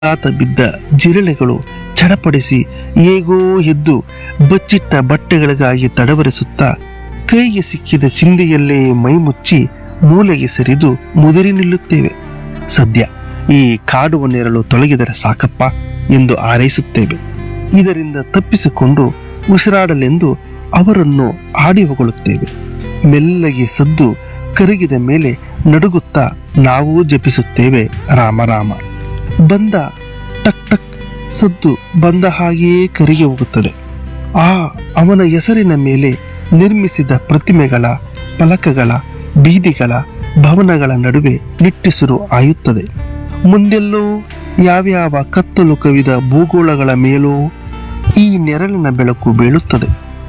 ಆತ ಬಿದ್ದ ಜಿರಳೆಗಳು ಚಡಪಡಿಸಿ ಹೇಗೋ ಎದ್ದು ಬಚ್ಚಿಟ್ಟ ಬಟ್ಟೆಗಳಿಗಾಗಿ ತಡವರಿಸುತ್ತಾ ಕೈಗೆ ಸಿಕ್ಕಿದ ಚಿಂದಿಯಲ್ಲೇ ಮೈಮುಚ್ಚಿ ಮೂಲೆಗೆ ಸರಿದು ಮುದುರಿ ನಿಲ್ಲುತ್ತೇವೆ ಸದ್ಯ ಈ ಕಾಡುವ ನೆರಳು ತೊಲಗಿದರೆ ಸಾಕಪ್ಪ ಎಂದು ಹಾರೈಸುತ್ತೇವೆ ಇದರಿಂದ ತಪ್ಪಿಸಿಕೊಂಡು ಉಸಿರಾಡಲೆಂದು ಅವರನ್ನು ಆಡಿ ಹೊಗಳುತ್ತೇವೆ ಮೆಲ್ಲಗೆ ಸದ್ದು ಕರಗಿದ ಮೇಲೆ ನಡುಗುತ್ತಾ ನಾವು ಜಪಿಸುತ್ತೇವೆ ರಾಮ ರಾಮ ಬಂದ ಟಕ್ ಟಕ್ ಸದ್ದು ಬಂದ ಹಾಗೆಯೇ ಕರಗಿ ಹೋಗುತ್ತದೆ ಆ ಅವನ ಹೆಸರಿನ ಮೇಲೆ ನಿರ್ಮಿಸಿದ ಪ್ರತಿಮೆಗಳ ಫಲಕಗಳ ಬೀದಿಗಳ ಭವನಗಳ ನಡುವೆ ನಿಟ್ಟಿಸಿರು ಆಯುತ್ತದೆ ಮುಂದೆಲ್ಲೋ ಯಾವ್ಯಾವ ಕತ್ತಲು ಕವಿದ ಭೂಗೋಳಗಳ ಮೇಲೋ ಈ ನೆರಳಿನ ಬೆಳಕು ಬೀಳುತ್ತದೆ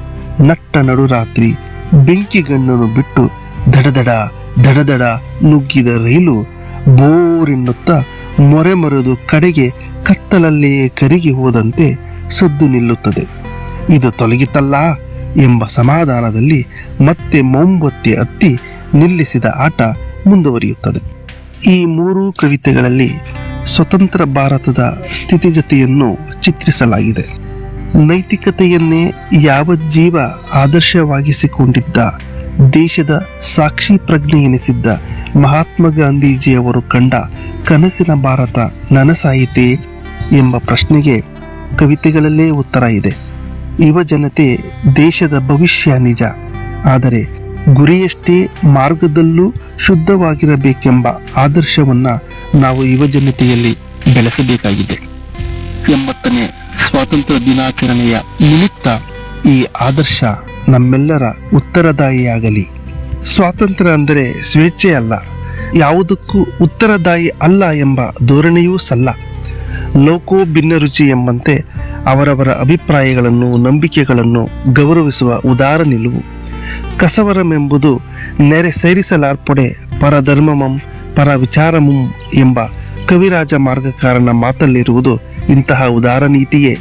ನಟ್ಟ ನಡುರಾತ್ರಿ ಬೆಂಕಿಗಣ್ಣನ್ನು ಬಿಟ್ಟು ದಡದಡ ದಡದಡ ನುಗ್ಗಿದ ರೈಲು ಬೋರೆನ್ನುತ್ತಾ ಮೊರೆ ಮರೆದು ಕಡೆಗೆ ಕತ್ತಲಲ್ಲೇ ಕರಗಿ ಹೋದಂತೆ ಸದ್ದು ನಿಲ್ಲುತ್ತದೆ ಇದು ತೊಲಗಿತಲ್ಲ ಎಂಬ ಸಮಾಧಾನದಲ್ಲಿ ಮತ್ತೆ ಮೊಂಬತ್ತಿ ಹತ್ತಿ ನಿಲ್ಲಿಸಿದ ಆಟ ಮುಂದುವರಿಯುತ್ತದೆ ಈ ಮೂರೂ ಕವಿತೆಗಳಲ್ಲಿ ಸ್ವತಂತ್ರ ಭಾರತದ ಸ್ಥಿತಿಗತಿಯನ್ನು ಚಿತ್ರಿಸಲಾಗಿದೆ ನೈತಿಕತೆಯನ್ನೇ ಯಾವ ಜೀವ ಆದರ್ಶವಾಗಿಸಿಕೊಂಡಿದ್ದ ದೇಶದ ಸಾಕ್ಷಿ ಪ್ರಜ್ಞೆ ಎನಿಸಿದ್ದ ಮಹಾತ್ಮ ಗಾಂಧೀಜಿಯವರು ಕಂಡ ಕನಸಿನ ಭಾರತ ನನಸಾಯಿತೇ ಎಂಬ ಪ್ರಶ್ನೆಗೆ ಕವಿತೆಗಳಲ್ಲೇ ಉತ್ತರ ಇದೆ ಯುವ ಜನತೆ ದೇಶದ ಭವಿಷ್ಯ ನಿಜ ಆದರೆ ಗುರಿಯಷ್ಟೇ ಮಾರ್ಗದಲ್ಲೂ ಶುದ್ಧವಾಗಿರಬೇಕೆಂಬ ಆದರ್ಶವನ್ನ ನಾವು ಯುವ ಜನತೆಯಲ್ಲಿ ಬೆಳೆಸಬೇಕಾಗಿದೆ ಎಂಬತ್ತನೇ ಸ್ವಾತಂತ್ರ್ಯ ದಿನಾಚರಣೆಯ ನಿಮಿತ್ತ ಈ ಆದರ್ಶ ನಮ್ಮೆಲ್ಲರ ಉತ್ತರದಾಯಿಯಾಗಲಿ ಸ್ವಾತಂತ್ರ್ಯ ಅಂದರೆ ಸ್ವೇಚ್ಛೆ ಅಲ್ಲ ಯಾವುದಕ್ಕೂ ಉತ್ತರದಾಯಿ ಅಲ್ಲ ಎಂಬ ಧೋರಣೆಯೂ ಸಲ್ಲ ಲೋಕೋ ಭಿನ್ನರುಚಿ ಎಂಬಂತೆ ಅವರವರ ಅಭಿಪ್ರಾಯಗಳನ್ನು ನಂಬಿಕೆಗಳನ್ನು ಗೌರವಿಸುವ ಉದಾರ ನಿಲುವು ಕಸವರಮೆಂಬುದು ನೆರೆ ಸೇರಿಸಲಾರ್ಪಡೆ ಪರಧರ್ಮಮಂ ಪರ ವಿಚಾರಮಂ ಎಂಬ ಕವಿರಾಜ ಮಾರ್ಗಕಾರನ ಮಾತಲ್ಲಿರುವುದು ಇಂತಹ ಉದಾರ ನೀತಿಯೇ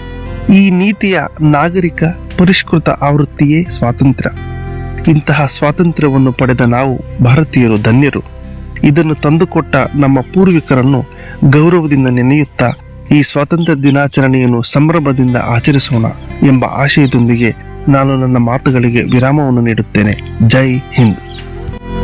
ಈ ನೀತಿಯ ನಾಗರಿಕ ಪರಿಷ್ಕೃತ ಆವೃತ್ತಿಯೇ ಸ್ವಾತಂತ್ರ್ಯ ಇಂತಹ ಸ್ವಾತಂತ್ರ್ಯವನ್ನು ಪಡೆದ ನಾವು ಭಾರತೀಯರು ಧನ್ಯರು ಇದನ್ನು ತಂದುಕೊಟ್ಟ ನಮ್ಮ ಪೂರ್ವಿಕರನ್ನು ಗೌರವದಿಂದ ನೆನೆಯುತ್ತಾ ಈ ಸ್ವಾತಂತ್ರ್ಯ ದಿನಾಚರಣೆಯನ್ನು ಸಂಭ್ರಮದಿಂದ ಆಚರಿಸೋಣ ಎಂಬ ಆಶಯದೊಂದಿಗೆ ನಾನು ನನ್ನ ಮಾತುಗಳಿಗೆ ವಿರಾಮವನ್ನು ನೀಡುತ್ತೇನೆ ಜೈ ಹಿಂದ್